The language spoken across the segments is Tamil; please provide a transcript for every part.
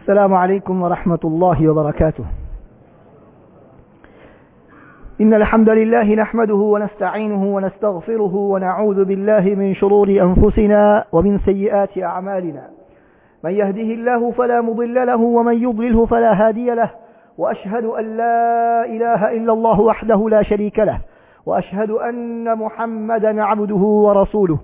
السلام عليكم ورحمة الله وبركاته إن الحمد لله نحمده ونستعينه ونستغفره ونعوذ بالله من شرور أنفسنا ومن سيئات أعمالنا من يهده الله فلا مضل له ومن يضلله فلا هادي له وأشهد أن لا إله إلا الله وحده لا شريك له وأشهد أن محمدا عبده ورسوله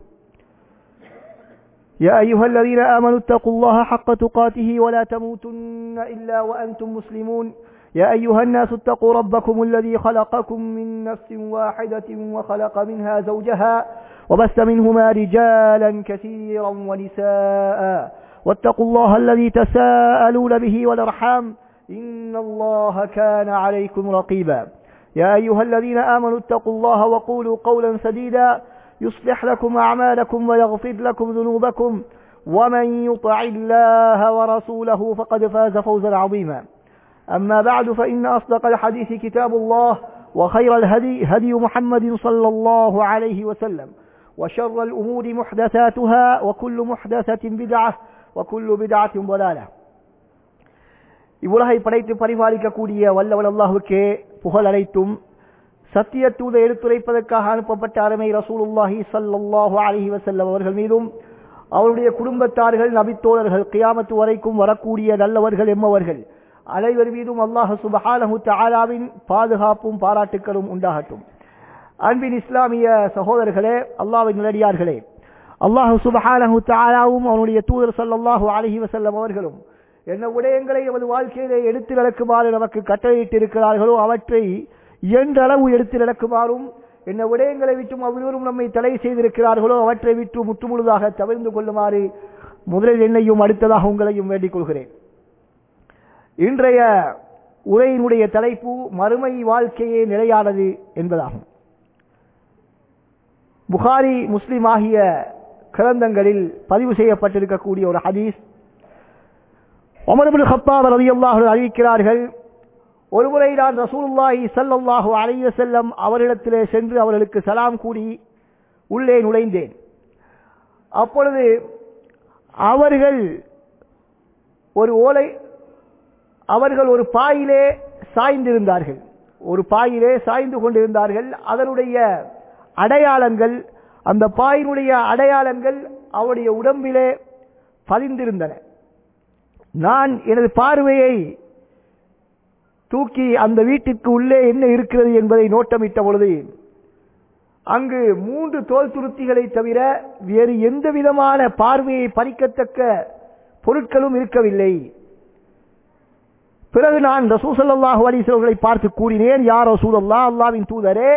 يا أيها الذين آمنوا اتقوا الله حق تقاته ولا تموتن إلا وأنتم مسلمون يا أيها الناس اتقوا ربكم الذي خلقكم من نفس واحدة وخلق منها زوجها وبث منهما رجالا كثيرا ونساء واتقوا الله الذي تساءلون به والأرحام إن الله كان عليكم رقيبا يا أيها الذين آمنوا اتقوا الله وقولوا قولا سديدا يصلح لكم أعمالكم ويغفر لكم ذنوبكم ومن يطع الله ورسوله فقد فاز فوزا عظيما أما بعد فإن أصدق الحديث كتاب الله وخير الهدي هدي محمد صلى الله عليه وسلم وشر الأمور محدثاتها وكل محدثة بدعة وكل بدعة ضلالة இவ்வுலகை படைத்து பரிபாலிக்கக்கூடிய வல்லவன் அல்லாஹுக்கே புகழ் அனைத்தும் சத்தியத்தூத எடுத்துரைப்பதற்காக அனுப்பப்பட்ட அருமை ரசூலுல்லாஹி சல்லாஹு அலஹி வசல்லம் அவர்கள் மீதும் அவருடைய குடும்பத்தார்கள் நபித்தோழர்கள் கியாமத்து வரைக்கும் வரக்கூடிய நல்லவர்கள் எம்மவர்கள் அனைவர் மீதும் அல்லாஹு சுபஹானஹு தஆலாவின் பாதுகாப்பும் பாராட்டுக்களும் உண்டாகட்டும் அன்பின் இஸ்லாமிய சகோதரர்களே அல்லாஹ்வின் நிலடியார்களே அல்லாஹு சுபஹானஹு தஆலாவும் அவனுடைய தூதர் ஸல்லல்லாஹு அலைஹி வஸல்லம் அவர்களும் என்ன விடயங்களை நமது வாழ்க்கையிலே எடுத்து நடக்குமாறு நமக்கு கட்டளையிட்டு இருக்கிறார்களோ அவற்றை என்றளவு எடுத்து நடக்குமாறும் என்ன விடயங்களை விட்டும் அவ்விருவரும் நம்மை தடை செய்திருக்கிறார்களோ அவற்றை விட்டு முற்றுமுழுதாக தவிர்ந்து கொள்ளுமாறு முதலில் என்னையும் அடுத்ததாக உங்களையும் வேண்டிக் கொள்கிறேன் இன்றைய உரையினுடைய தலைப்பு மறுமை வாழ்க்கையே நிலையானது என்பதாகும் புகாரி முஸ்லிம் ஆகிய கிரந்தங்களில் பதிவு செய்யப்பட்டிருக்கக்கூடிய ஒரு ஹதீஸ் ஒமர்பின் ஹத்தாப் ரலியல்லாஹு அறிவிக்கிறார்கள் ஒருமுறை நான் ரசூலுல்லாஹி ஸல்லல்லாஹு அலைஹி வஸல்லம் அவரிடத்திலே சென்று அவர்களுக்கு சலாம் கூறி உள்ளே நுழைந்தேன் அப்பொழுது அவர்கள் ஒரு ஓலை அவர்கள் ஒரு பாயிலே சாய்ந்திருந்தார்கள் ஒரு பாயிலே சாய்ந்து கொண்டிருந்தார்கள் அதனுடைய அடையாளங்கள் அந்த பாயினுடைய அடையாளங்கள் அவருடைய உடம்பிலே பதிந்திருந்தன நான் எனது பார்வையை தூக்கி அந்த வீட்டிற்கு உள்ளே என்ன இருக்கிறது என்பதை நோட்டமிட்ட பொழுது அங்கு மூன்று தோல் துருத்திகளை தவிர வேறு எந்த விதமான பார்வையை பறிக்கத்தக்க பொருட்களும் இருக்கவில்லை பிறகு நான் ரசூசல்லாஹு அலிசவர்களை பார்த்து கூறினேன் யார் ரசூலல்லா அல்லாவின் தூதரே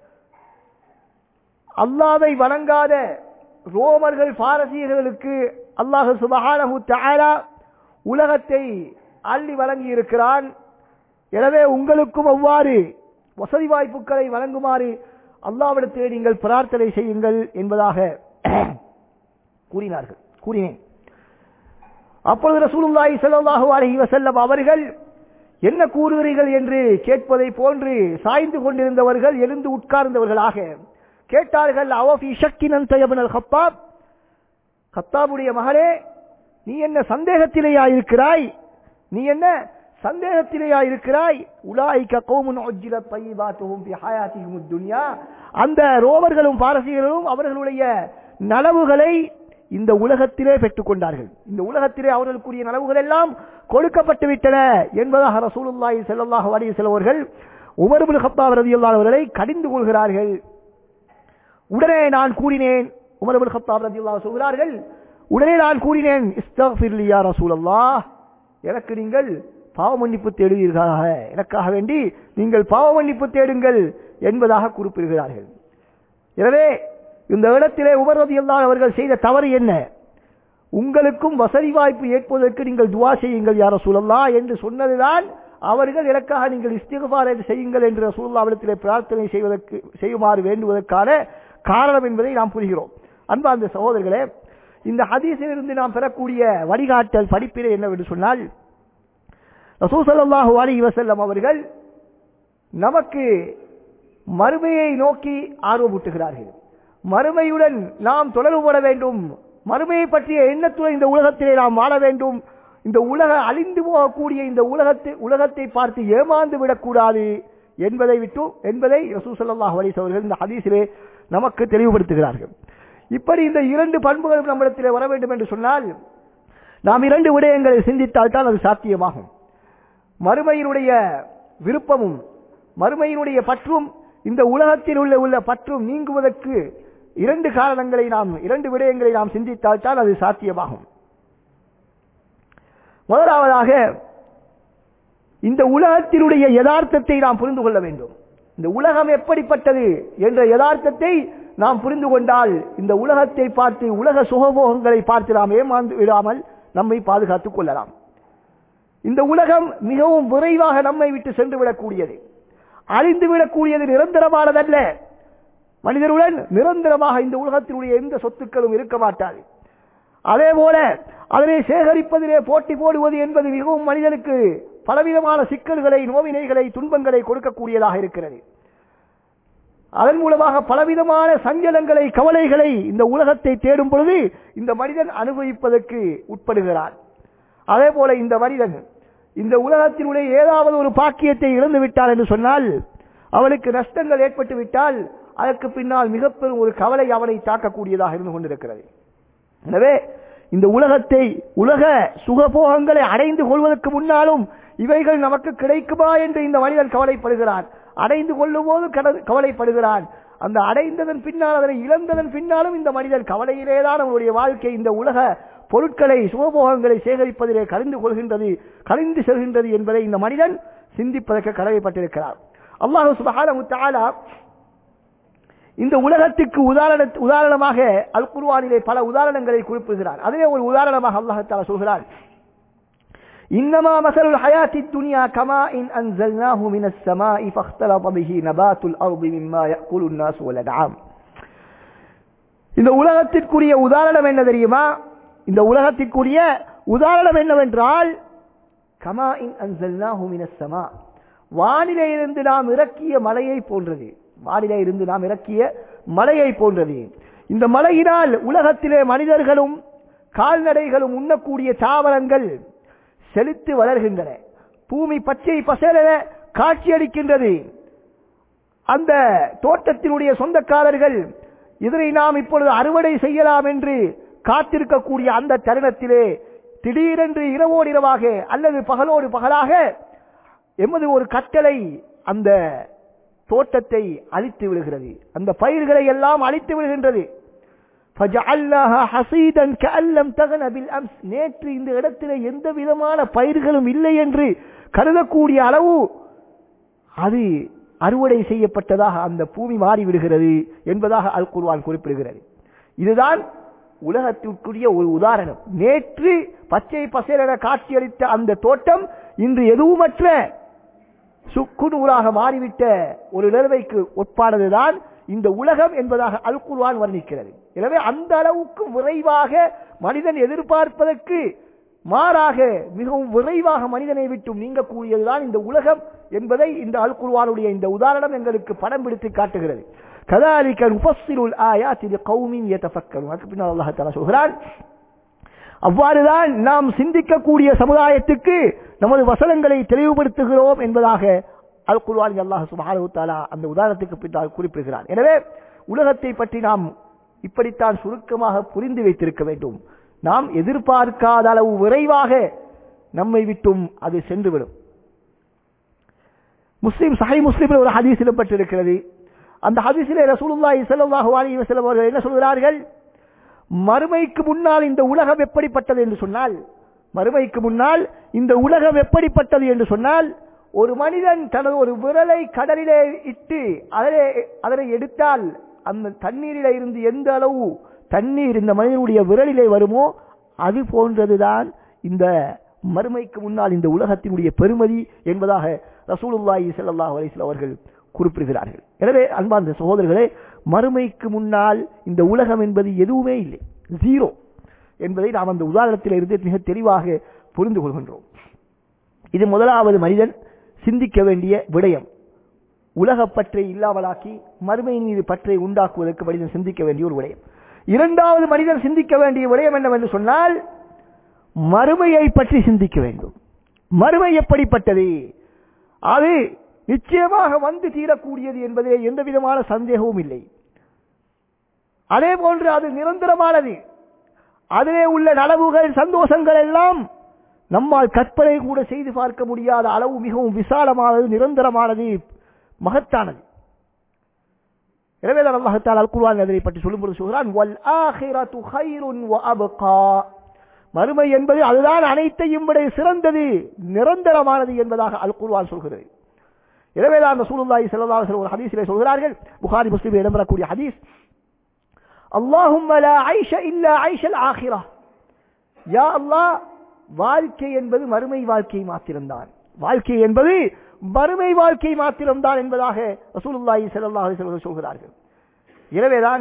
அல்லாவை வணங்காத ரோமர்கள் பாரசீகர்களுக்கு அல்லாஹு சுபஹானஹு தஆலா உலகத்தை அள்ளி வழங்கி இருக்கிறான் எனவே உங்களுக்கும் அவ்வாறு வசதி வாய்ப்புகளை வழங்குமாறு அல்லாவிடத்திலே நீங்கள் பிரார்த்தனை செய்யுங்கள் என்பதாக கூறினார்கள் கூறினேன் அப்பொழுது ரசூலுல்லாஹி ஸல்லல்லாஹு அலைஹி வஸல்லம் அவர்கள் என்ன கூறுகிறீர்கள் என்று கேட்பதை போன்று சாய்ந்து கொண்டிருந்தவர்கள் எழுந்து உட்கார்ந்தவர்களாக கேட்டார்கள் அவஃபி ஷக்கினன் தயபனல் ஹத்தாப் கத்தாபுடைய மகளே நீ என்ன சந்தேகத்திலேயா இருக்கிறாய் நீ என்ன சந்தேகத்திலேயா இருக்கிறாய் உலாய்க்க கௌமுன் உஜ்ஜில தய்யிபாத்துஹும் ஃபி ஹயாத்திஹிம் துன்யா அந்த ரோவர்களும் பாரசீகர்களும் அவர்களுடைய நலவுகளை இந்த உலகத்திலே பெற்றுக் கொண்டார்கள் இந்த உலகத்திலே அவர்களுக்குரிய நலவுகள் எல்லாம் கொடுக்கப்பட்டு விட்டன என்பதாக ரசூலுல்லாஹி ஸல்லல்லாஹு அலைஹி வஸல்லம் அவர்கள் உமர் இப்னு கத்தாப் ரலியல்லாஹு அவர்களை கடிந்து கொள்கிறார்கள் உடனே நான் கூறினேன் உமர் இப்னு கத்தாப் ரலியல்லாஹு சொல்கிறார்கள் உடனே நான் கூறினேன் இஸ்தக்ஃபிர் லி யா ரசூலல்லாஹ் எனக்கு நீங்கள் பாவ மன்னிப்பு தேடுவீர்களாக எனக்காக வேண்டி நீங்கள் பாவ மன்னிப்பு தேடுங்கள் என்பதாக குறிப்பிடுகிறார்கள் எனவே இந்த இடத்திலே உமர்வது எல்லாம் அவர்கள் செய்த தவறு என்ன உங்களுக்கும் வசதி வாய்ப்பு ஏற்பதற்கு நீங்கள் துவா செய்யுங்கள் யார சூழல்லா என்று சொன்னதுதான் அவர்கள் எனக்காக நீங்கள் இஸ்திகபார் செய்யுங்கள் என்று சூழலாவிடத்திலே பிரார்த்தனை செய்வதற்கு செய்யுமாறு வேண்டுவதற்கான காரணம் என்பதை நாம் புரிகிறோம் அன்பார்ந்த சகோதரர்களே இந்த ஹதீஸிலிருந்து நாம் பெறக்கூடிய வழிகாட்டல் படிப்பிலே என்னவென்று சொன்னால் ரசூசல்லாஹு அலி வசல்லம் அவர்கள் நமக்கு மறுமையை நோக்கி ஆர்வமூட்டுகிறார்கள் மறுமையுடன் நாம் தொடர்புபட வேண்டும் மறுமையை பற்றிய எண்ணத்துடன் இந்த உலகத்திலே நாம் வாழ வேண்டும் இந்த உலக அழிந்து போகக்கூடிய இந்த உலகத்தை உலகத்தை பார்த்து ஏமாந்து விடக்கூடாது என்பதை விட்டு என்பதை ரசூசல்லாஹ் அலிஸ் அவர்கள் இந்த ஹதீஸிலே நமக்கு தெளிவுபடுத்துகிறார்கள் இப்படி இந்த இரண்டு பண்புகளும் நம்மிடத்திலே வர வேண்டும் என்று சொன்னால் நாம் இரண்டு விடயங்களை சிந்தித்தால் தான் அது சாத்தியமாகும் மறுமையினுடைய விருப்பமும் மறுமையினுடைய பற்றும் இந்த உலகத்தில் உள்ள உள்ள பற்றும் நீங்குவதற்கு இரண்டு காரணங்களை நாம் இரண்டு விடயங்களை நாம் சிந்தித்தால் தான் அது சாத்தியமாகும் முதலாவதாக இந்த உலகத்தினுடைய யதார்த்தத்தை நாம் புரிந்து கொள்ள வேண்டும் இந்த உலகம் எப்படிப்பட்டது என்ற யதார்த்தத்தை நாம் புரிந்து கொண்டால் இந்த உலகத்தை பார்த்து உலக சுகபோகங்களை பார்த்து நாம் ஏமாந்து விடாமல் நம்மை பாதுகாத்துக் கொள்ளலாம் இந்த உலகம் மிகவும் விரைவாக நம்மை விட்டு சென்று விடக்கூடியது அழிந்து விடக்கூடியது நிரந்தரமானதல்ல மனிதருடன் நிரந்தரமாக இந்த உலகத்தினுடைய எந்த சொத்துக்களும் இருக்க மாட்டாது அதே போல அதனை சேகரிப்பதிலே போட்டி போடுவது என்பது மிகவும் மனிதனுக்கு பலவிதமான சிக்கல்களை நோவினைகளை துன்பங்களை கொடுக்கக்கூடியதாக இருக்கிறது அதன் மூலமாக பலவிதமான சஞ்சலங்களை கவலைகளை இந்த உலகத்தை தேடும் பொழுது இந்த மனிதன் அனுபவிப்பதற்கு உட்படுகிறான் அதே போல இந்த மனிதன் இந்த உலகத்தினுடைய ஏதாவது ஒரு பாக்கியத்தை இழந்து விட்டால் என்று சொன்னால் அவனுக்கு நஷ்டங்கள் ஏற்பட்டு விட்டால் அதற்கு பின்னால் மிக பெரும் ஒரு கவலை அவனை தாக்கக்கூடியதாக இருந்து கொண்டிருக்கிறது எனவே இந்த உலகத்தை உலக சுகபோகங்களை அடைந்து கொள்வதற்கு முன்னாலும் இவைகள் நமக்கு கிடைக்குமா என்று இந்த மனிதன் கவலைப்படுகிறான் அடைந்து கொள்ளும் போது கவலைப்படுகிறான் அந்த அடைந்ததன் பின்னால் அதனை இழந்ததன் பின்னாலும் இந்த மனிதன் கவலையிலேதான் அவனுடைய வாழ்க்கை இந்த உலக பொருட்களை சுகபோகங்களை சேகரிப்பதிலே கலந்து கொள்கின்றது கலைந்து செல்கின்றது என்பதை இந்த மனிதன் சிந்திப்பதற்கு கடமைப்பட்டிருக்கிறார் அல்லாஹு சுபஹான இந்த உலகத்துக்கு உதாரண உதாரணமாக அல் குர்வானிலே பல உதாரணங்களை குறிப்பிடுகிறார் அதிலே ஒரு உதாரணமாக அல்லாஹால சொல்கிறார் إنما مثل الحياة الدنيا كماء أنزلناه من السماء فاختلط به نبات الأرض مما يأكل الناس والأنعام இந்த உலகத்திற்குரிய உதாரணம் என்ன தெரியுமா இந்த உலகத்திற்குரிய உதாரணம் என்னவென்றால் கமா இன் அன்சல்னாஹு மினஸ் ஸமா வானிலே இருந்து நாம் இறக்கிய மலையை போன்றது வானிலே இருந்து நாம் இறக்கிய மலையை போன்றது இந்த மலையினால் உலகத்திலே மனிதர்களும் கால்நடைகளும் உண்ணக்கூடிய தாவரங்கள் செழித்து வளர்கின்றன பூமி பச்சை பசேல காட்சியளிக்கின்றது அந்த தோட்டத்தினுடைய சொந்தக்காரர்கள் இதனை நாம் இப்பொழுது அறுவடை செய்யலாம் என்று காத்திருக்கக்கூடிய அந்த தருணத்திலே திடீரென்று இரவோடு இரவாக அல்லது பகலோடு பகலாக எமது ஒரு கட்டளை அந்த தோட்டத்தை அழித்து விடுகிறது அந்த பயிர்களை எல்லாம் அழித்து விடுகின்றது நேற்று இந்த இடத்திலே எந்த விதமான பயிர்களும் இல்லை என்று கருதக்கூடிய அளவு அது அறுவடை செய்யப்பட்டதாக அந்த பூமி மாறிவிடுகிறது என்பதாக அல் குர்வான் குறிப்பிடுகிறது இதுதான் உலகத்திற்குரிய ஒரு உதாரணம் நேற்று பச்சை பசேரென காட்சியளித்த அந்த தோட்டம் இன்று எதுவுமற்ற சுக்குநூறாக மாறிவிட்ட ஒரு நிலைமைக்கு ஒப்பானதுதான் இந்த உலகம் என்பதாக அல் குர்வான் வர்ணிக்கிறது எனவே அந்த அளவுக்கு விரைவாக மனிதன் எதிர்பார்ப்பதற்கு மாறாக மிகவும் விரைவாக மனிதனை விட்டும் நீங்கக்கூடியதுதான் இந்த உலகம் என்பதை இந்த அல் குர்வானுடைய இந்த உதாரணம் எங்களுக்கு படம் பிடித்து காட்டுகிறது كذلك نفصل الآيات لقوم يتفكرون அதுக்கு பின்னால் அல்லாஹ் தஆலா சொல்கிறான் அவ்வாறுதான் நாம் சிந்திக்கக்கூடிய சமுதாயத்துக்கு நமது வசனங்களை தெளிவுபடுத்துகிறோம் என்பதாக அல் குர்ஆன் அல்லாஹ் சுப்ஹானஹு தஆலா அந்த உதாரணத்துக்கு பின்னால் குறிப்பிடுகிறான் எனவே உலகத்தை பற்றி நாம் இப்படித்தான் சுருக்கமாக புரிந்து வைத்திருக்க வேண்டும் நாம் எதிர்பார்க்காத அளவு விரைவாக நம்மை விட்டும் அது சென்றுவிடும் முஸ்லிம் சஹை முஸ்லிமில் ஒரு ஹதீஸ் இடம்பெற்றிருக்கிறது அந்த ஹதீஸிலே ரசூலுல்லாஹி ஸல்லல்லாஹு அலைஹி வஸல்லம் அவர்கள் என்ன சொல்கிறார்கள் மறுமைக்கு முன்னால் இந்த உலகம் எப்படிப்பட்டது என்று சொன்னால் மறுமைக்கு முன்னால் இந்த உலகம் எப்படிப்பட்டது என்று சொன்னால் ஒரு மனிதன் தனது ஒரு விரலை கடலிலே இட்டு அதனை அதனை எடுத்தால் அந்த தண்ணீரிலே இருந்து எந்த அளவு தண்ணீர் இந்த மனிதனுடைய விரலிலே வருமோ அது போன்றதுதான் இந்த மறுமைக்கு முன்னால் இந்த உலகத்தினுடைய பெருமதி என்பதாக ரசூலுல்லாஹி ஸல்லல்லாஹு அலைஹி வஸல்லம் அவர்கள் குறிப்பிடுகிறார்கள் எனவே அன்பார்ந்த சகோதரர்களே மறுமைக்கு முன்னால் இந்த உலகம் என்பது எதுவுமே இல்லை ஜீரோ என்பதை நாம் அந்த உதாரணத்தில் இருந்து மிக தெளிவாக புரிந்து கொள்கின்றோம் இது முதலாவது மனிதன் சிந்திக்க வேண்டிய விடயம் உலக பற்றை இல்லாமலாக்கி மறுமையின் மீது பற்றை உண்டாக்குவதற்கு மனிதன் சிந்திக்க வேண்டிய ஒரு விடயம் இரண்டாவது மனிதன் சிந்திக்க வேண்டிய விடயம் என்னவென்று சொன்னால் மறுமையை பற்றி சிந்திக்க வேண்டும் மறுமை எப்படிப்பட்டது அது நிச்சயமாக வந்து தீரக்கூடியது என்பதிலே எந்த விதமான சந்தேகமும் இல்லை அதே போன்று அது நிரந்தரமானது அதிலே உள்ள நலவுகள் சந்தோஷங்கள் எல்லாம் நம்மால் கற்பனை கூட செய்து பார்க்க முடியாத அளவு மிகவும் விசாலமானது நிரந்தரமானது மகத்தானது எனவே தான் அல்லாஹத்தால் அல் குர்ஆன் அதனை பற்றி சொல்லும்போது சொல்கிறான் வல் ஆஹிரத்து ஹைருன் வ அப்கா மறுமை என்பது அதுதான் அனைத்தையும் விட சிறந்தது நிரந்தரமானது என்பதாக அல் குர்ஆன் சொல்கிறது எனவே தான் ரசூலுல்லாஹி ஸல்லல்லாஹு அலைஹி வஸல்லம் ஒரு ஹதீஸிலே சொல்கிறார்கள் புகாரி முஸ்லிமில் இடம்பெறக்கூடிய ஹதீஸ் அல்லாஹும்ம லா ஐஷ இல்லா ஐஷல் ஆஹிரா யா அல்லாஹ் வாழ்க்கை என்பது மறுமை வாழ்க்கை மாத்திரம்தான் வாழ்க்கை என்பது மறுமை வாழ்க்கை மாத்திரம்தான் என்பதாக ரசூலுல்லாஹி ஸல்லல்லாஹு அலைஹி வஸல்லம் சொல்கிறார்கள் எனவேதான்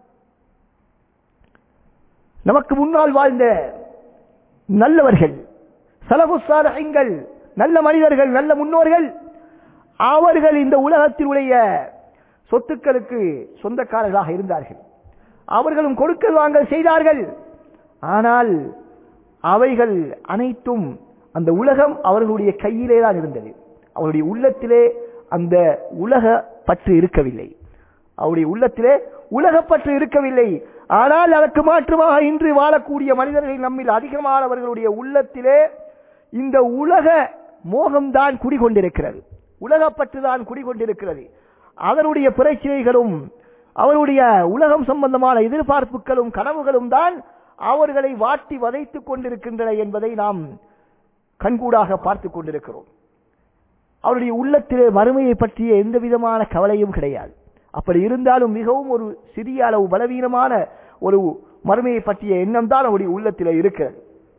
நமக்கு முன்னால் வாழ்ந்த நல்லவர்கள் சலபுசாரங்கள் நல்ல மனிதர்கள் நல்ல முன்னோர்கள் அவர்கள் இந்த உலகத்தில் உடைய சொத்துக்களுக்கு சொந்தக்காரர்களாக இருந்தார்கள் அவர்களும் கொடுக்கல் வாங்கல் செய்தார்கள் ஆனால் அவைகள் அனைத்தும் அந்த உலகம் அவர்களுடைய கையிலே தான் இருந்தது அவருடைய உள்ளத்திலே அந்த உலக பற்று இருக்கவில்லை அவருடைய உள்ளத்திலே உலகப்பற்று இருக்கவில்லை ஆனால் அதற்கு மாற்றமாக இன்று வாழக்கூடிய மனிதர்கள் நம்மில் அதிகமானவர்களுடைய உள்ளத்திலே இந்த உலக மோகம்தான் குடிகொண்டிருக்கிறது உலகப்பற்று தான் குடிகொண்டிருக்கிறது அதனுடைய பிரச்சனைகளும் அவருடைய உலகம் சம்பந்தமான எதிர்பார்ப்புகளும் கனவுகளும் தான் அவர்களை வாட்டி வதைத்துக் கொண்டிருக்கின்றன என்பதை நாம் கண்கூடாக பார்த்துக் கொண்டிருக்கிறோம் அவருடைய உள்ளத்திலே மறுமையை பற்றிய எந்த விதமான கவலையும் கிடையாது அப்படி இருந்தாலும் மிகவும் ஒரு சிறிய அளவு பலவீனமான ஒரு மறுமையை பற்றிய எண்ணம் தான் அவருடைய உள்ளத்திலே இருக்கிறது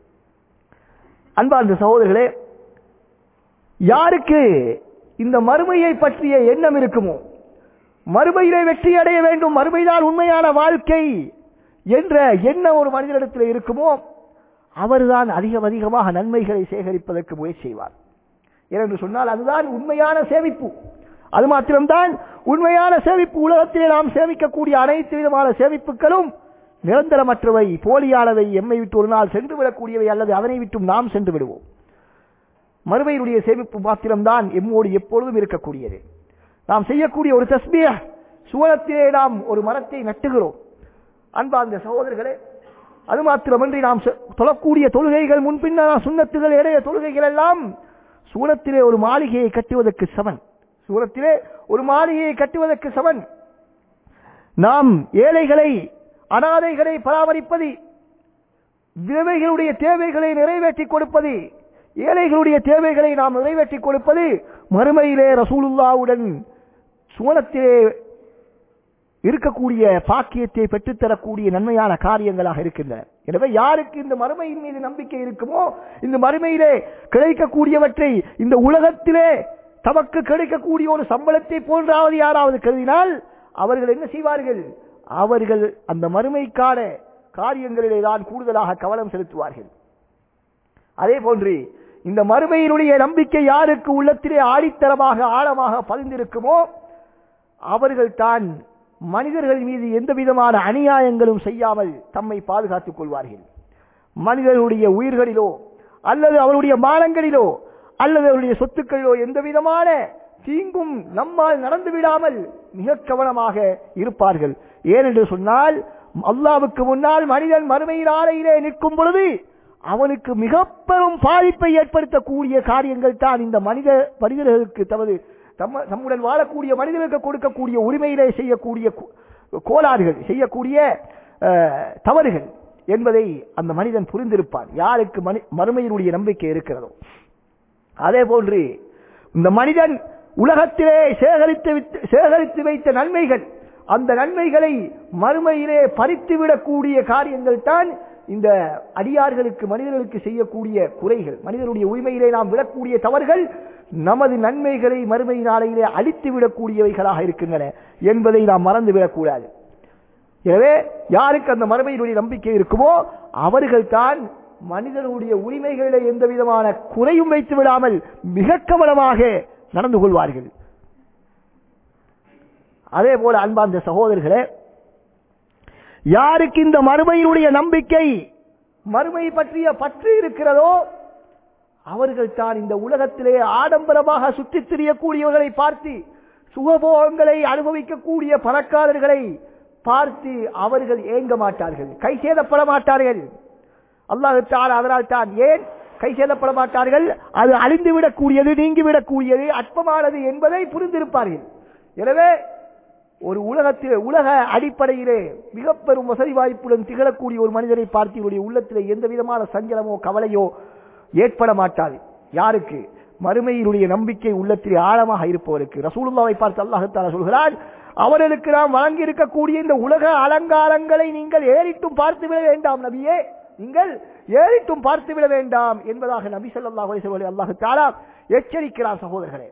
அன்பார்ந்த சகோதரர்களே யாருக்கு இந்த மறுமையை பற்றிய எண்ணம் இருக்குமோ மறுமையிலே வெற்றி அடைய வேண்டும் மறுமைதான் உண்மையான வாழ்க்கை என்ற எண்ணம் ஒரு மனிதனிடத்தில் இருக்குமோ அவர்தான் அதிகம் அதிகமாக நன்மைகளை சேகரிப்பதற்கு முயற்சி செய்வார் ஏனென்று சொன்னால் அதுதான் உண்மையான சேமிப்பு அது மாத்திரம்தான் உண்மையான சேமிப்பு உலகத்திலே நாம் சேமிக்கக்கூடிய அனைத்து விதமான சேமிப்புகளும் நிரந்தரமற்றவை போலியானவை எம்மை விட்டு ஒரு நாள் சென்று விடக்கூடியவை அல்லது அதனை விட்டும் நாம் சென்று விடுவோம் மறுமையினுடைய சேமிப்பு மாத்திரம்தான் எம்மோடு எப்பொழுதும் இருக்கக்கூடியது நாம் செய்யக்கூடிய ஒரு தஸ்மிய சுவனத்திலே நாம் ஒரு மரத்தை நட்டுகிறோம் அன்பார்ந்த சகோதரர்களே அது மாத்திரமன்றி நாம் தொழக்கூடிய தொழுகைகள் முன்பின்ன சுண்ணத்துகள் இடைய தொழுகைகள் எல்லாம் சூனத்திலே ஒரு மாளிகையை கட்டுவதற்கு சமன் சூனத்திலே ஒரு மாளிகையை கட்டுவதற்கு சமன் நாம் ஏழைகளை அனாதைகளை பராமரிப்பது விதவைகளுடைய தேவைகளை நிறைவேற்றி கொடுப்பது ஏழைகளுடைய தேவைகளை நாம் நிறைவேற்றி கொடுப்பது மறுமையிலே ரசூலுல்லாவுடன் சுவனத்திலே இருக்கக்கூடிய பாக்கியத்தை பெற்றுத்தரக்கூடிய நன்மையான காரியங்களாக இருக்கின்றன எனவே யாருக்கு இந்த மறுமையின் மீது நம்பிக்கை இருக்குமோ இந்த மறுமையிலே கிடைக்கக்கூடியவற்றை இந்த உலகத்திலே தமக்கு கிடைக்கக்கூடிய ஒரு சம்பளத்தை போன்றாவது யாராவது கருதினால் அவர்கள் என்ன செய்வார்கள் அவர்கள் அந்த மறுமைக்கான காரியங்களிலே தான் கூடுதலாக கவனம் செலுத்துவார்கள் அதே போன்று இந்த மறுமையினுடைய நம்பிக்கை யாருக்கு உள்ளத்திலே ஆடித்தரமாக ஆழமாக பதிந்திருக்குமோ அவர்கள் தான் மனிதர்கள் மீது எந்த விதமான அநியாயங்களும் செய்யாமல் தம்மை பாதுகாத்துக் கொள்வார்கள் மனிதர்களுடைய உயிர்களிலோ அல்லது அவருடைய மானங்களிலோ அல்லது அவருடைய சொத்துக்களிலோ எந்த விதமான தீங்கும் நம்மால் நடந்து விடாமல் மிக கவனமாக இருப்பார்கள் ஏனென்று சொன்னால் அல்லாவுக்கு முன்னால் மனிதன் மறுமையின் ஆலையிலே நிற்கும் பொழுது அவனுக்கு மிக பெரும் பாதிப்பை ஏற்படுத்தக்கூடிய காரியங்கள் தான் இந்த மனித மனிதர்களுக்கு தமது தம்ம தம்முடன் வாழக்கூடிய மனிதர்களுக்கு கொடுக்கக்கூடிய உரிமையிலே செய்யக்கூடிய கோளாறுகள் செய்யக்கூடிய தவறுகள் என்பதை அந்த மனிதன் புரிந்திருப்பான் யாருக்கு மறுமையினுடைய நம்பிக்கை இருக்கிறதோ அதே போன்று இந்த மனிதன் உலகத்திலே சேகரித்து சேகரித்து வைத்த நன்மைகள் அந்த நன்மைகளை மறுமையிலே பறித்துவிடக்கூடிய காரியங்கள் தான் இந்த அடியார்களுக்கு மனிதர்களுக்கு செய்யக்கூடிய குறைகள் மனிதனுடைய உரிமையிலே நாம் விடக்கூடிய தவறுகள் நமது நன்மைகளை மறுமை நாளையிலே அழித்து விடக்கூடியவைகளாக இருக்கின்றன என்பதை நாம் மறந்துவிடக்கூடாது எனவே யாருக்கு அந்த மறுமையினுடைய நம்பிக்கை இருக்குமோ அவர்கள் தான் மனிதனுடைய உரிமைகளிலே எந்த விதமான குறையும் வைத்து விடாமல் மிக கவனமாக நடந்து கொள்வார்கள் அதே போல அன்பார்ந்த சகோதரர்களே யாருக்கு இந்த மறுமையினுடைய நம்பிக்கை மறுமை பற்றிய பற்று இருக்கிறதோ அவர்கள் தான் இந்த உலகத்திலே ஆடம்பரமாக சுற்றித் திரியக்கூடியவர்களை பார்த்து சுகபோகங்களை அனுபவிக்கக்கூடிய பணக்காரர்களை பார்த்து அவர்கள் ஏங்க மாட்டார்கள் கை சேதப்பட மாட்டார்கள் அல்லாஹு தாலா அதனால் தான் ஏன் கை சேதப்பட மாட்டார்கள் அது அழிந்து விடக்கூடியது நீங்கிவிடக்கூடியது அற்பமானது என்பதை புரிந்திருப்பார்கள் எனவே ஒரு உலகத்தில் உலக அடிப்படையிலே மிக பெரும் வசதி வாய்ப்புடன் திகழக்கூடிய ஒரு மனிதரை பார்த்து இவருடைய உள்ளத்திலே எந்த விதமான சஞ்சலமோ கவலையோ ஏற்பட மாட்டாது யாருக்கு மறுமையினுடைய நம்பிக்கை உள்ளத்திலே ஆழமாக இருப்பவருக்கு ரசூலுல்லாவை பார்த்து அல்லாஹத்தால சொல்கிறான் அவர்களுக்கு நாம் வழங்கி இருக்கக்கூடிய இந்த உலக அலங்காரங்களை நீங்கள் ஏறிட்டும் பார்த்து விட வேண்டாம் நபியே நீங்கள் ஏறிட்டும் பார்த்து விட வேண்டாம் என்பதாக நபி ஸல்லல்லாஹு அலைஹி வஸல்லம் அல்லாஹ் தஆலா எச்சரிக்கிறார் சகோதரர்களே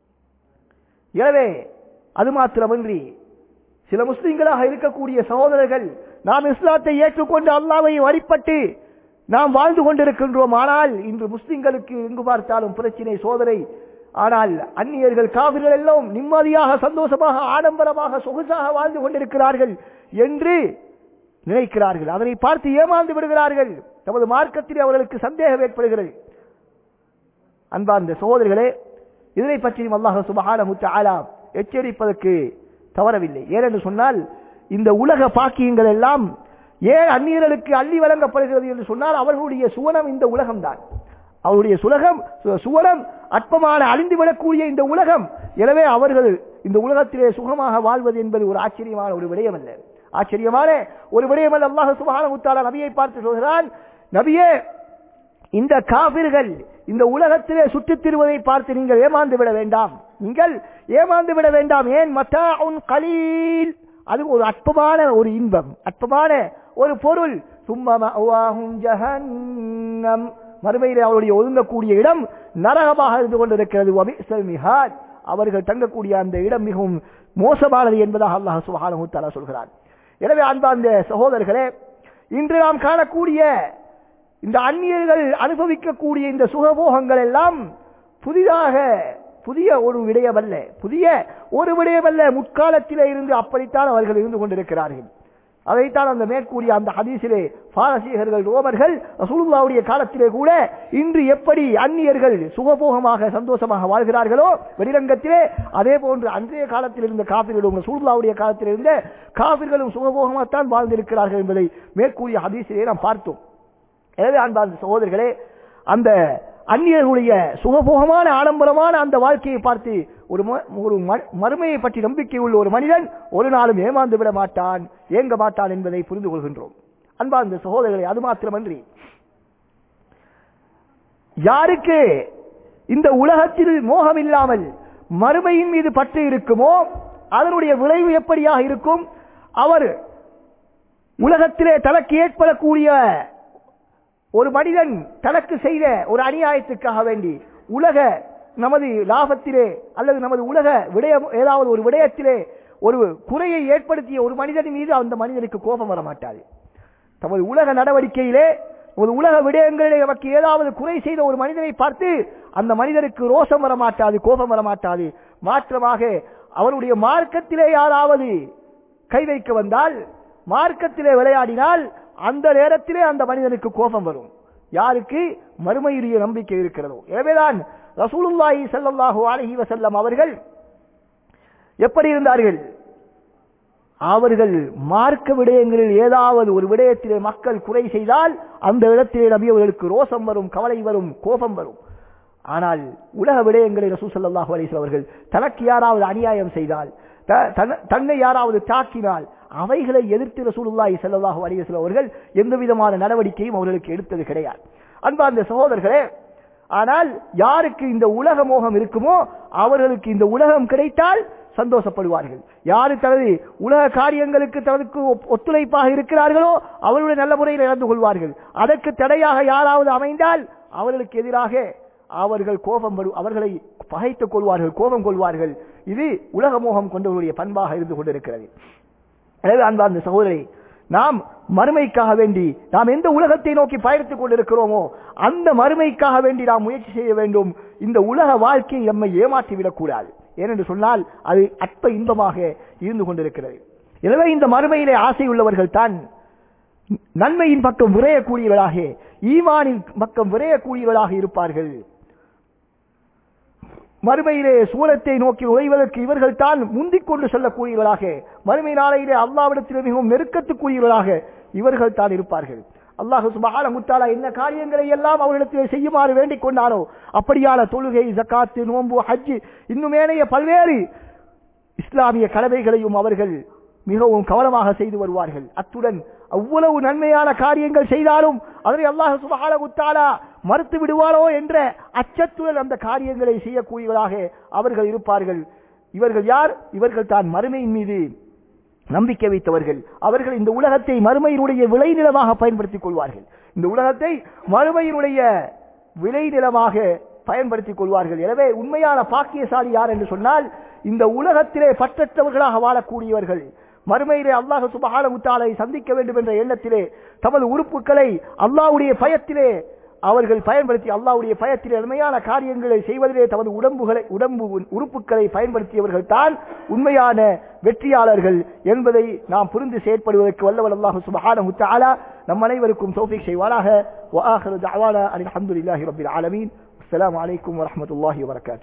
எனவே அது மாத்திரமின்றி சில முஸ்லிம்களாக இருக்கக்கூடிய சகோதரர்கள் நாம் இஸ்லாத்தை ஏற்றுக்கொண்டு அல்லாவை வழிபட்டு நாம் வாழ்ந்து கொண்டிருக்கின்றோம் ஆனால் இன்று முஸ்லிம்களுக்கு எங்கு பார்த்தாலும் பிரச்சினை சோதனை ஆனால் அந்நியர்கள் காவிர்கள் எல்லாம் நிம்மதியாக சந்தோஷமாக ஆடம்பரமாக சொகுசாக வாழ்ந்து கொண்டிருக்கிறார்கள் என்று நினைக்கிறார்கள் அதனை பார்த்து ஏமாந்து விடுகிறார்கள் தமது மார்க்கத்திலே அவர்களுக்கு சந்தேகம் ஏற்படுகிறது அன்பார்ந்த சகோதரர்களே இதனை பற்றியும் அல்லாஹ் சுபஹானஹு தஆலா எச்சரிப்பதற்கு தவறவில்லை ஏனென்று சொன்னால் இந்த உலக பாக்கியங்கள் எல்லாம் ஏன் அந்நியர்களுக்கு அள்ளி வழங்கப்படுகிறது என்று சொன்னால் அவர்களுடைய சுவனம் இந்த உலகம்தான் அவருடைய சுலகம் சு- சுவனம் அற்பமான அழிந்துவிடக்கூடிய இந்த உலகம் எனவே அவர்கள் இந்த உலகத்திலே சுகமாக வாழ்வது என்பது ஒரு ஆச்சரியமான ஒரு விடயம் அல்ல ஆச்சரியமான ஒரு விடயம் அல்ல அல்லாஹ் சுபஹானஹு தஆலா நபியை பார்த்து சொல்கிறான் நபியே இந்த காபிர்கள் இந்த உலகத்திலே சுற்றித் திரிவதை பார்த்து நீங்கள் ஏமாந்து விட வேண்டாம் நீங்கள் ஏமாந்து விட வேண்டாம் ஏன் மத்தாஉன் கலீல் அது ஒரு அற்பமான ஒரு இன்பம் அற்பமான ஒரு பொருள் சும்மா மஅவாஹும் ஜஹன்னம் மறுமையிலே அவருடைய ஒதுங்கக்கூடிய இடம் நரகமாக இருந்து கொண்டிருக்கிறது வபிஸல் மிஹாத் அவர்கள் தங்கக்கூடிய அந்த இடம் மிகவும் மோசமானது என்பதாக அல்லாஹ் சுப்ஹானஹு தஆலா சொல்கிறார் எனவே அன்பார்ந்த சகோதரர்களே இன்று நாம் காணக்கூடிய இந்த அந்நியர்கள் அனுபவிக்கக்கூடிய இந்த சுகபோகங்கள் எல்லாம் புதிதாக புதிய ஒரு விடயமல்ல புதிய ஒரு விடயமல்ல முற்காலத்திலே இருந்து அப்படித்தான் அவர்கள் இருந்து கொண்டிருக்கிறார்கள் அதைத்தான் அந்த மேற்கூறிய அந்த ஹதீஸிலே பாரசீகர்கள் ரோமர்கள் ரசூலுல்லாவுடைய காலத்திலே கூட இன்று எப்படி அந்நியர்கள் சுகபோகமாக சந்தோஷமாக வாழ்கிறார்களோ வெளிரங்கத்திலே அதே போன்று அன்றைய காலத்தில் இருந்த காபிர்களும் ரசூலுல்லாவுடைய காலத்தில் இருந்த காபிர்களும் சுகபோகமாகத்தான் வாழ்ந்திருக்கிறார்கள் என்பதை மேற்கூறிய ஹதீஸிலே நாம் பார்த்தோம் எனவே அன்பார்ந்த சகோதரர்களே அந்த அந்நியர்களுடைய சுகபோகமான ஆடம்பரமான அந்த வாழ்க்கையை பார்த்து ஒரு ம- ஒரு ம- மறுமையை பற்றி நம்பிக்கை உள்ள ஒரு மனிதன் ஒரு நாளும் ஏமாந்து விட மாட்டான் ஏங்க மாட்டான் என்பதை புரிந்து கொள்கின்றோம் அன்பார்ந்த சகோதரர்களே அது மாத்திரமன்றி யாருக்கு இந்த உலகத்தில் மோகம் இல்லாமல் மறுமையின் மீது பற்று இருக்குமோ அதனுடைய விளைவு எப்படியாக இருக்கும் அவர் உலகத்திலே தனக்கு ஏற்படக்கூடிய ஒரு மனிதன் தனக்கு செய்த ஒரு அநியாயத்துக்காக வேண்டி உலக நமது லாபத்திலே அல்லது நமது உலக விடயம் ஏதாவது ஒரு விடயத்திலே ஒரு குறையை ஏற்படுத்திய ஒரு மனிதன் மீது அந்த மனிதனுக்கு கோபம் வர மாட்டாது தமது உலக நடவடிக்கையிலே ஒரு உலக விடயங்களிலே நமக்கு ஏதாவது குறை செய்த ஒரு மனிதனை பார்த்து அந்த மனிதனுக்கு ரோஷம் வர மாட்டாது கோபம் வர மாட்டாது மாற்றமாக அவருடைய மார்க்கத்திலே யாராவது கை வைக்க வந்தால் மார்க்கத்திலே விளையாடினால் அந்த நேரத்திலே அந்த மனிதனுக்கு கோபம் வரும் யாருக்கு மறுமையுடைய நம்பிக்கை இருக்கிறதோ எனவேதான் ரசூலுல்லாஹி ஸல்லல்லாஹு அலைஹி வஸல்லம் அவர்கள் எப்படி இருந்தார்கள் அவர்கள் மார்க்க விடயங்களில் ஏதாவது ஒரு விடயத்திலே மக்கள் குறை செய்தால் அந்த இடத்திலே நபி அவர்களுக்கு ரோசம் வரும் கவலை வரும் கோபம் வரும் ஆனால் உலக விடயங்களை ரசூல் ஸல்லல்லாஹு அலைஹி வஸல்லம் அவர்கள் தனக்கு யாராவது அநியாயம் செய்தால் த- தன்னை- தன்னை யாராவது தாக்கினால் அவைகளை எதிர்த்து ரசூலுல்லாஹி ஸல்லல்லாஹு அலைஹி வஸல்லம் அவர்கள் எந்த விதமான நடவடிக்கையும் அவர்களுக்கு எடுத்தது கிடையாது அன்பார்ந்த சகோதரர்களே ஆனால் யாருக்கு இந்த உலக மோகம் இருக்குமோ அவர்களுக்கு இந்த உலகம் கிடைத்தால் சந்தோஷப்படுவார்கள் யாரு தனது உலக காரியங்களுக்கு தனக்கு ஒப்- ஒத்துழைப்பாக இருக்கிறார்களோ அவர்களுடைய நல்ல முறையில் நடந்து கொள்வார்கள் அதற்கு தடையாக யாராவது அமைந்தால் அவர்களுக்கு எதிராக அவர்கள் கோபம் வரும் அவர்களை பகைத்துக் கொள்வார்கள் கோபம் கொள்வார்கள் இது உலக மோகம் கொண்டவர்களுடைய பண்பாக இருந்து கொண்டிருக்கிறது எனவே அன்பார்ந்த சகோதரி நாம் மறுமைக்காக வேண்டி நாம் எந்த உலகத்தை நோக்கி பயணித்துக் கொண்டிருக்கிறோமோ அந்த மறுமைக்காக வேண்டி நாம் முயற்சி செய்ய வேண்டும் இந்த உலக வாழ்க்கை நம்மை ஏமாற்றி விடக்கூடாது ஏனென்று சொன்னால் அது அற்ப இன்பமாக இருந்து கொண்டிருக்கிறது எனவே இந்த மறுமையிலே ஆசை உள்ளவர்கள் தான் நன்மையின் பக்கம் விரையக்கூடியவர்களாக ஈமானின் பக்கம் விரையக்கூடியவர்களாக இருப்பார்கள் மறுமையிலே சூரத்தை நோக்கி நுழைவதற்கு இவர்கள் தான் முந்திக் கொண்டு செல்லக்கூடியவர்களாக மறுமை நாளையிலே அல்லாவிடத்தில் மிகவும் நெருக்கத்துக்குரியவர்களாக இவர்கள் தான் இருப்பார்கள் அல்லாஹு சுபஹான முத்தாலா என்ன காரியங்களை எல்லாம் அவர்களிடத்தில் செய்யுமாறு வேண்டிக் கொண்டானோ அப்படியான தொழுகை ஜக்காத்து நோன்பு ஹஜ்ஜு இன்னும் ஏனைய பல்வேறு இஸ்லாமிய கடமைகளையும் அவர்கள் மிகவும் கவனமாக செய்து வருவார்கள் அத்துடன் அவ்வளவு நன்மையான காரியங்கள் செய்தாலும் அதனை அல்லாஹ் சுபஹான முத்தாலா மறுத்து விடுவாரோ என்ற அச்சத்துடன் அந்த காரியங்களை செய்யக்கூடியவர்களாக அவர்கள் இருப்பார்கள் இவர்கள் யார் இவர்கள் தான் மறுமையின் மீது நம்பிக்கை வைத்தவர்கள் அவர்கள் இந்த உலகத்தை மறுமையினுடைய விளைநிலமாக பயன்படுத்திக் கொள்வார்கள் இந்த உலகத்தை மறுமையினுடைய விளைநிலமாக பயன்படுத்திக் கொள்வார்கள் எனவே உண்மையான பாக்கியசாலி யார் என்று சொன்னால் இந்த உலகத்திலே பற்றற்றவர்களாக வாழக்கூடியவர்கள் மறுமையிலே அல்லாஹ் சுபஹான முத்தாலை சந்திக்க வேண்டும் என்ற எண்ணத்திலே தமது உறுப்புகளை அல்லாஹ்வுடைய பயத்திலே அவர்கள் பயன்படுத்தி அல்லாஹ்வுடைய பயத்திலே அருமையான காரியங்களை செய்வதிலே தமது உடம்புகளை உடம்பு உறுப்புகளை பயன்படுத்தியவர்கள் தான் உண்மையான வெற்றியாளர்கள் என்பதை நாம் புரிந்து செயற்படுவதற்கு வல்லவன் அல்லாஹு சுபஹான முத்தாலா நம் அனைவருக்கும் தௌஃபீக் செய்வாராக وآخر دعوانا أن الحمد لله رب العالمين السلام عليكم ورحمة الله وبركاته